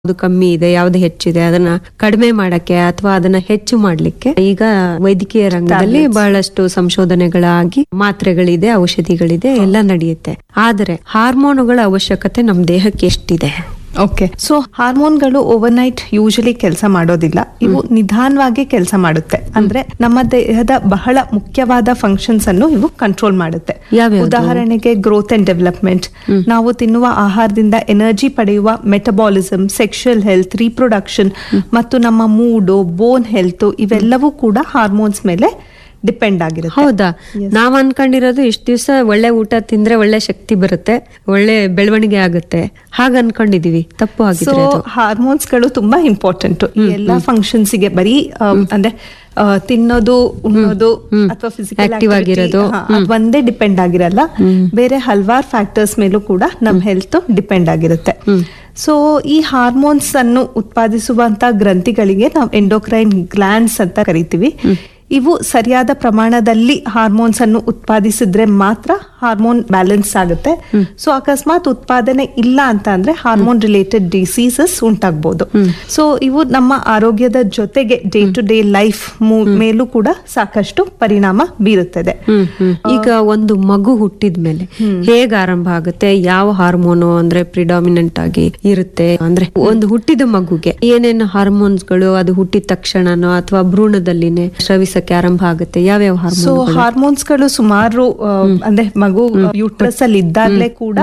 ಯಾವ್ದು ಕಮ್ಮಿ ಇದೆ ಯಾವ್ದು ಹೆಚ್ಚಿದೆ ಅದನ್ನ ಕಡಿಮೆ ಮಾಡಕ್ಕೆ ಅಥವಾ ಅದನ್ನ ಹೆಚ್ಚು ಮಾಡ್ಲಿಕ್ಕೆ ಈಗ ವೈದ್ಯಕೀಯ ರಂಗದಲ್ಲಿ ಬಹಳಷ್ಟು ಸಂಶೋಧನೆಗಳಾಗಿ ಮಾತ್ರೆಗಳಿದೆ ಔಷಧಿಗಳಿದೆ ಎಲ್ಲ ನಡೆಯುತ್ತೆ ಆದರೆ ಹಾರ್ಮೋನುಗಳ ಅವಶ್ಯಕತೆ ನಮ್ ದೇಹಕ್ಕೆ ಎಷ್ಟಿದೆ ಓಕೆ ಸೊ ಹಾರ್ಮೋನ್ಗಳು ಓವರ್ ನೈಟ್ ಯೂಶಲಿ ಕೆಲಸ ಮಾಡೋದಿಲ್ಲ ಇವು ನಿಧಾನವಾಗಿ ಕೆಲಸ ಮಾಡುತ್ತೆ ಅಂದ್ರೆ ನಮ್ಮ ದೇಹದ ಬಹಳ ಮುಖ್ಯವಾದ ಫಂಕ್ಷನ್ಸ್ ಅನ್ನು ಇವು ಕಂಟ್ರೋಲ್ ಮಾಡುತ್ತೆ ಯಾವ್ಯಾವ್ದು? ಉದಾಹರಣೆಗೆ ಗ್ರೋತ್ ಅಂಡ್ ಡೆವಲಪ್ಮೆಂಟ್ ನಾವು ತಿನ್ನುವ ಆಹಾರದಿಂದ ಎನರ್ಜಿ ಪಡೆಯುವ ಮೆಟಬಾಲಿಸಮ್ ಸೆಕ್ಷುಯಲ್ ಹೆಲ್ತ್ ರೀಪ್ರೊಡಕ್ಷನ್ ಮತ್ತು ನಮ್ಮ ಮೂಡು ಬೋನ್ ಹೆಲ್ತ್ ಇವೆಲ್ಲವೂ ಕೂಡ ಹಾರ್ಮೋನ್ಸ್ ಮೇಲೆ ಡಿಪೆಂಡ್ ಆಗಿರುತ್ತೆ ಹೌದಾ ನಾವ್ ಅನ್ಕೊಂಡಿರೋದು ಇಷ್ಟ ದಿವಸ ಒಳ್ಳೆ ಊಟ ತಿಂದ್ರೆ ಒಳ್ಳೆ ಶಕ್ತಿ ಬರುತ್ತೆ ಒಳ್ಳೆ ಬೆಳವಣಿಗೆ ಆಗುತ್ತೆ ಹಾಗ ಅನ್ಕೊಂಡಿದೀವಿ ತಪ್ಪು ಸೊ ಆಗಿದ್ರೆ ಅದು. ಹಾರ್ಮೋನ್ಸ್ ಗಳು ತುಂಬಾ ಇಂಪಾರ್ಟೆಂಟ್ ಈ ಎಲ್ಲಾ ಫಂಕ್ಷನ್ಸ್ ಗೆ ಬರೀ ಆ, ಅಂದ್ರೆ ಆ, ತಿನ್ನೋದು ಉಣ್ಣೋದು ಅಥವಾ ಫಿಸಿಕಲ್ Active ಆಗಿರೋದು. ಅದು ಒಂದೇ ಡಿಪೆಂಡ್ ಆಗಿರಲ್ಲ ಬೇರೆ ಹಲವಾರು ಫ್ಯಾಕ್ಟರ್ಸ್ ಮೇಲೂ ಕೂಡ ನಮ್ ಹೆಲ್ತ್ ಡಿಪೆಂಡ್ ಆಗಿರುತ್ತೆ ಸೊ ಈ ಹಾರ್ಮೋನ್ಸ್ ಅನ್ನು ಉತ್ಪಾದಿಸುವಂತ ಗ್ರಂಥಿಗಳಿಗೆ ನಾವು ಎಂಡೋಕ್ರೈನ್ ಗ್ಲ್ಯಾಂಡ್ಸ್ ಅಂತ ಕರಿತೀವಿ ಇವು ಸರಿಯಾದ ಪ್ರಮಾಣದಲ್ಲಿ ಹಾರ್ಮೋನ್ಸ್ ಅನ್ನು ಉತ್ಪಾದಿಸಿದ್ರೆ ಮಾತ್ರ ಹಾರ್ಮೋನ್ ಬ್ಯಾಲೆನ್ಸ್ ಆಗುತ್ತೆ ಸೊ ಅಕಸ್ಮಾತ್ ಉತ್ಪಾದನೆ ಇಲ್ಲ ಅಂತ ಅಂದ್ರೆ ಹಾರ್ಮೋನ್ ರಿಲೇಟೆಡ್ ಡಿಸೀಸಸ್ ಉಂಟಾಗ್ಬೋದು ಸೊ ಇವು ನಮ್ಮ ಆರೋಗ್ಯದ ಜೊತೆಗೆ ಡೇ ಟು ಡೇ ಲೈಫ್ ಮೇಲೂ ಕೂಡ ಸಾಕಷ್ಟು ಪರಿಣಾಮ ಬೀರುತ್ತದೆ ಹ್ಮ್ ಹ್ಮ್. ಈಗ ಒಂದು ಮಗು ಹುಟ್ಟಿದ್ಮೇಲೆ ಹೇಗ್ ಆರಂಭ ಆಗುತ್ತೆ ಯಾವ ಹಾರ್ಮೋನು ಅಂದ್ರೆ ಪ್ರಿಡಾಮಿನೆಂಟ್ ಆಗಿ ಇರುತ್ತೆ ಅಂದ್ರೆ ಒಂದು ಹುಟ್ಟಿದ ಮಗುಗೆ ಏನೇನು ಹಾರ್ಮೋನ್ಸ್ ಗಳು ಅದು ಹುಟ್ಟಿದ ತಕ್ಷಣನೋ ಅಥವಾ ಭ್ರೂಣದಲ್ಲಿನೇ ಸ್ರವಿಸಕ್ಕೆ ಆರಂಭ ಆಗುತ್ತೆ ಯಾವ್ಯಾವ ಸೊ ಹಾರ್ಮೋನ್ ಹಾರ್ಮೋನ್ಸ್ ಗಳು ಸುಮಾರು ಆ, ಅಂದ್ರೆ ಮಗು ಯೂಟ್ರಸ್ ಅಲ್ಲಿ ಇದ್ದಾಗಲೇ ಕೂಡ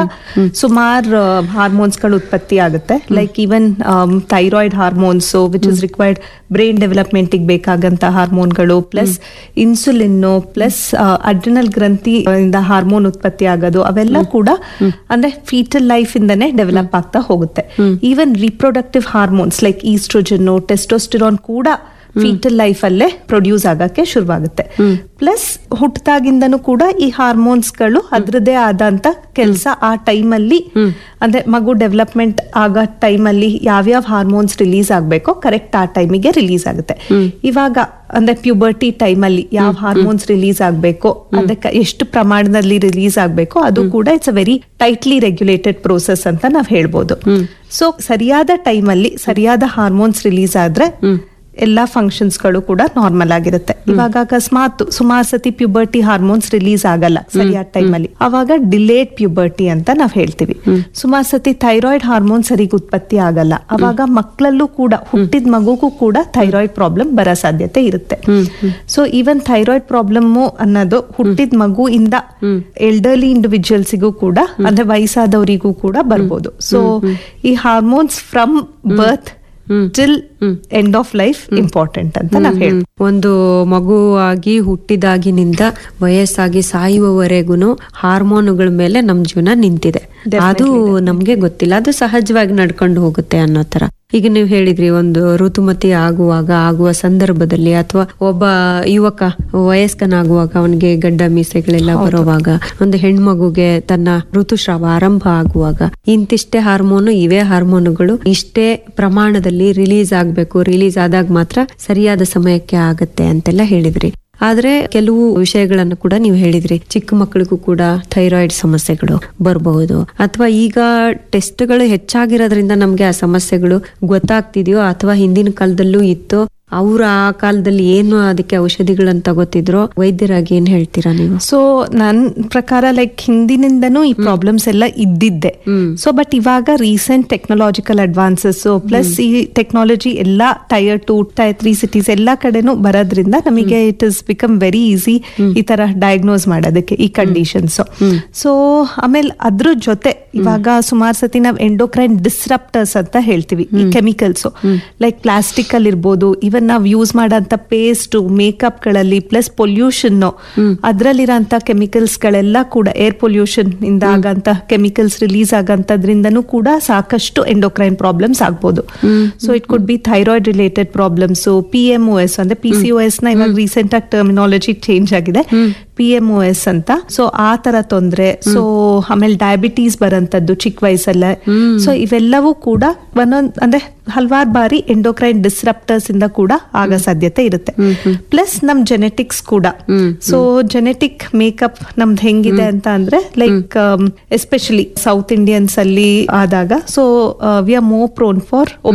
ಸುಮಾರು ಹಾರ್ಮೋನ್ಸ್ ಗಳು ಉತ್ಪತ್ತಿ ಆಗುತ್ತೆ like even thyroid hormones which is required brain development ಬೇಕಾಗಂತ ಹಾರ್ಮೋನ್ಗಳು ಪ್ಲಸ್ ಇನ್ಸುಲಿನ್ ಪ್ಲಸ್ ಅಡ್ರಿನಲ್ ಗ್ರಂಥಿ ಇಂದ ಹಾರ್ಮೋನ್ ಉತ್ಪತ್ತಿ ಆಗೋದು ಅವೆಲ್ಲ ಕೂಡ ಅಂದ್ರೆ ಫೀಟಲ್ ಲೈಫ್ ಇಂದನೇ ಡೆವಲಪ್ ಆಗ್ತಾ ಹೋಗುತ್ತೆ even reproductive hormones like estrogen testosterone ಕೂಡ ಫೀಟಲ್ ಲೈಫ್ ಅಲ್ಲೇ ಪ್ರೊಡ್ಯೂಸ್ ಆಗಕ್ಕೆ ಶುರುವಾಗುತ್ತೆ ಪ್ಲಸ್ ಹುಟ್ಟದಾಗಿಂದನೂ ಕೂಡ ಈ ಹಾರ್ಮೋನ್ಸ್ ಗಳು ಅದ್ರದೇ ಆದಂತ ಕೆಲಸ ಆ ಟೈಮಲ್ಲಿ ಅಂದ್ರೆ ಮಗು ಡೆವಲಪ್ಮೆಂಟ್ ಆಗೋ ಟೈಮಲ್ಲಿ ಯಾವ್ಯಾವ ಹಾರ್ಮೋನ್ಸ್ ರಿಲೀಸ್ ಆಗ್ಬೇಕೋ ಕರೆಕ್ಟ್ ಆ ಟೈಮಿಗೆ ರಿಲೀಸ್ ಆಗುತ್ತೆ ಇವಾಗ ಅಂದ್ರೆ ಪ್ಯೂಬರ್ಟಿ ಟೈಮಲ್ಲಿ ಯಾವ ಹಾರ್ಮೋನ್ಸ್ ರಿಲೀಸ್ ಆಗ್ಬೇಕೋ ಅದಕ್ಕೆ ಎಷ್ಟು ಪ್ರಮಾಣದಲ್ಲಿ ರಿಲೀಸ್ ಆಗ್ಬೇಕೋ ಅದು ಕೂಡ it's a very tightly regulated process ಅಂತ ನಾವ್ ಹೇಳ್ಬೋದು ಸೊ ಸರಿಯಾದ ಟೈಮಲ್ಲಿ ಸರಿಯಾದ ಹಾರ್ಮೋನ್ಸ್ ರಿಲೀಸ್ ಆದ್ರೆ ಎಲ್ಲಾ ಫಂಕ್ಷನ್ಸ್ ಗಳು ಕೂಡ ನಾರ್ಮಲ್ ಆಗಿರುತ್ತೆ ಇವಾಗ ಅಕಸ್ಮಾತ್ ಸುಮಾರು ಸತಿ ಪ್ಯೂಬರ್ಟಿ ಹಾರ್ಮೋನ್ಸ್ ರಿಲೀಸ್ ಆಗಲ್ಲ ಸರಿಯಾದ ಟೈಮಲ್ಲಿ ಅವಾಗ ಡಿಲೇಡ್ ಪ್ಯೂಬರ್ಟಿ ಅಂತ ನಾವ್ ಹೇಳ್ತೀವಿ ಸುಮಾರು ಸತಿ ಥೈರಾಯ್ಡ್ ಹಾರ್ಮೋನ್ ಸರಿಗೆ ಉತ್ಪತ್ತಿ ಆಗಲ್ಲ ಅವಾಗ ಮಕ್ಕಳಲ್ಲೂ ಕೂಡ ಹುಟ್ಟಿದ ಮಗುಗೂ ಕೂಡ ಥೈರಾಯ್ಡ್ ಪ್ರಾಬ್ಲಮ್ ಬರೋ ಸಾಧ್ಯತೆ ಇರುತ್ತೆ ಸೊ ಈವನ್ ಥೈರಾಯ್ಡ್ ಪ್ರಾಬ್ಲಮ್ ಅನ್ನೋದು ಹುಟ್ಟಿದ ಮಗುವಿಂದ ಎಲ್ಡರ್ಲಿ ಇಂಡಿವಿಜುವಲ್ಸಿಗೂ ಕೂಡ ಅಂದ್ರೆ ವಯಸ್ಸಾದವರಿಗೂ ಕೂಡ ಬರ್ಬೋದು ಸೊ ಈ hormones from birth till end of life important ಅಂತ ನಾವ್ ಹೇಳ್ತೀವಿ ಒಂದು ಮಗುವಾಗಿ ಹುಟ್ಟಿದಾಗಿನಿಂದ ವಯಸ್ಸಾಗಿ ಸಾಯುವವರೆಗೂ ಹಾರ್ಮೋನುಗಳ ಮೇಲೆ ನಮ್ ಜೀವನ ನಿಂತಿದೆ ಅದು ನಮ್ಗೆ ಗೊತ್ತಿಲ್ಲ ಅದು ಸಹಜವಾಗಿ ನಡ್ಕೊಂಡು ಹೋಗುತ್ತೆ ಅನ್ನೋ ತರ ಈಗ ನೀವು ಹೇಳಿದ್ರಿ ಒಂದು ಋತುಮತಿ ಆಗುವಾಗ ಆಗುವ ಸಂದರ್ಭದಲ್ಲಿ ಅಥವಾ ಒಬ್ಬ ಯುವಕ ವಯಸ್ಕನಾಗುವಾಗ ಅವನಿಗೆ ಗಡ್ಡ ಮೀಸೆಗಳೆಲ್ಲ ಬರುವಾಗ ಒಂದು ಹೆಣ್ಮಗುಗೆ ತನ್ನ ಋತುಸ್ರಾವ ಆರಂಭ ಆಗುವಾಗ ಇಂತಿಷ್ಟೇ ಹಾರ್ಮೋನು ಇವೇ ಹಾರ್ಮೋನುಗಳು ಇಷ್ಟೇ ಪ್ರಮಾಣದಲ್ಲಿ ರಿಲೀಸ್ ಆಗ್ಬೇಕು ರಿಲೀಸ್ ಆದಾಗ ಮಾತ್ರ ಸರಿಯಾದ ಸಮಯಕ್ಕೆ ಆಗತ್ತೆ ಅಂತೆಲ್ಲ ಹೇಳಿದ್ರಿ ಆದ್ರೆ ಕೆಲವು ವಿಷಯಗಳನ್ನು ಕೂಡ ನೀವು ಹೇಳಿದ್ರಿ ಚಿಕ್ಕ ಮಕ್ಕಳಿಗೂ ಕೂಡ ಥೈರಾಯ್ಡ್ ಸಮಸ್ಯೆಗಳು ಬರಬಹುದು ಅಥವಾ ಈಗ ಟೆಸ್ಟ್ಗಳು ಹೆಚ್ಚಾಗಿರೋದ್ರಿಂದ ನಮ್ಗೆ ಆ ಸಮಸ್ಯೆಗಳು ಗೊತ್ತಾಗ್ತಿದೆಯೋ ಅಥವಾ ಹಿಂದಿನ ಕಾಲದಲ್ಲೂ ಇತ್ತೋ ಅವ್ರು ಆ ಕಾಲದಲ್ಲಿ ಏನು ಅದಕ್ಕೆ ಔಷಧಿಗಳನ್ನ ತಗೋತಿದ್ರೋ ವೈದ್ಯರಾಗಿ ಏನ್ ಹೇಳ್ತೀರಾ ನೀವು ಸೊ ನನ್ ಪ್ರಕಾರ ಲೈಕ್ ಹಿಂದಿನಿಂದನೂ ಈ ಪ್ರಾಬ್ಲಮ್ಸ್ ಎಲ್ಲ ಇದ್ದಿದ್ದೆ ಸೊ ಬಟ್ ಇವಾಗ ರೀಸೆಂಟ್ ಟೆಕ್ನಾಲಜಿಕಲ್ ಅಡ್ವಾನ್ಸಸ್ ಪ್ಲಸ್ ಈ ಟೆಕ್ನಾಲಜಿ ಎಲ್ಲ tier two tier three cities ಎಲ್ಲಾ ಕಡೆನೂ ಬರೋದ್ರಿಂದ ನಮಗೆ it is become very easy ಈ ತರ ಡಯಾಗ್ನೋಸ್ ಮಾಡೋದಕ್ಕೆ ಈ ಕಂಡೀಷನ್ಸ್ ಸೊ ಆಮೇಲೆ ಅದ್ರ ಜೊತೆ ಇವಾಗ ಸುಮಾರು ಸತಿ ನಾವು ಎಂಡೋಕ್ರೈನ್ ಡಿಸ್ರಪ್ಟರ್ಸ್ ಅಂತ ಹೇಳ್ತೀವಿ ಈ ಕೆಮಿಕಲ್ಸ್ ಲೈಕ್ ಪ್ಲಾಸ್ಟಿಕ್ ಅಲ್ಲಿ ಇರ್ಬೋದು ಇವನ್ ನಾವ್ ಯೂಸ್ ಮಾಡೋಂತ ಪೇಸ್ಟ್ ಮೇಕಪ್ ಗಳಲ್ಲಿ ಪ್ಲಸ್ ಪೊಲ್ಯೂಷನ್ ಅದ್ರಲ್ಲಿರೋಂತ ಕೆಮಿಕಲ್ಸ್ ಗಳೆಲ್ಲ ಕೂಡ ಏರ್ ಪೊಲ್ಯೂಷನ್ ಇಂದ ಆಗಂತ ಕೆಮಿಕಲ್ಸ್ ರಿಲೀಸ್ ಆಗಂತದ್ರಿಂದನೂ ಕೂಡ ಸಾಕಷ್ಟು ಎಂಡೋಕ್ರೈನ್ ಪ್ರಾಬ್ಲಮ್ಸ್ ಆಗ್ಬೋದು so it could be thyroid related problems P M O S ಅಂದ್ರೆ ಪಿ ಸಿ ಒ ಎಸ್ ನ ಇವಾಗ ರೀಸೆಂಟ್ ಆಗಿ ಟರ್ಮಿನಾಲಜಿ ಚೇಂಜ್ ಆಗಿದೆ ಪಿ ಎಂ ಒ ಎಸ್ ಅಂತ ಸೊ ಆ ತರ ತೊಂದ್ರೆ ಸೊ ಆಮೇಲೆ ಡಯಾಬಿಟೀಸ್ ಬರಂತದ್ದು ಚಿಕ್ಕ ವಯಸ್ಸಲ್ಲೇ ಸೊ ಇವೆಲ್ಲವೂ ಕೂಡ ಒಂದೊಂದ್ ಅಂದ್ರೆ ಹಲವಾರು ಬಾರಿ ಎಂಡೋಕ್ರೈನ್ ಡಿಸ್ರಪ್ಟರ್ಸ್ ಇಂದ ಕೂಡ ಆಗೋ ಸಾಧ್ಯತೆ ಇರುತ್ತೆ ಪ್ಲಸ್ ನಮ್ ಜೆನೆಟಿಕ್ಸ್ ಕೂಡ ಸೊ ಜೆನೆಟಿಕ್ ಮೇಕಪ್ ನಮ್ದು ಹೆಂಗಿದೆ ಅಂತ ಅಂದ್ರೆ ಲೈಕ್ ಎಸ್ಪೆಷಲಿ ಸೌತ್ ಇಂಡಿಯನ್ಸ್ ಅಲ್ಲಿ ಆದಾಗ so we are more prone for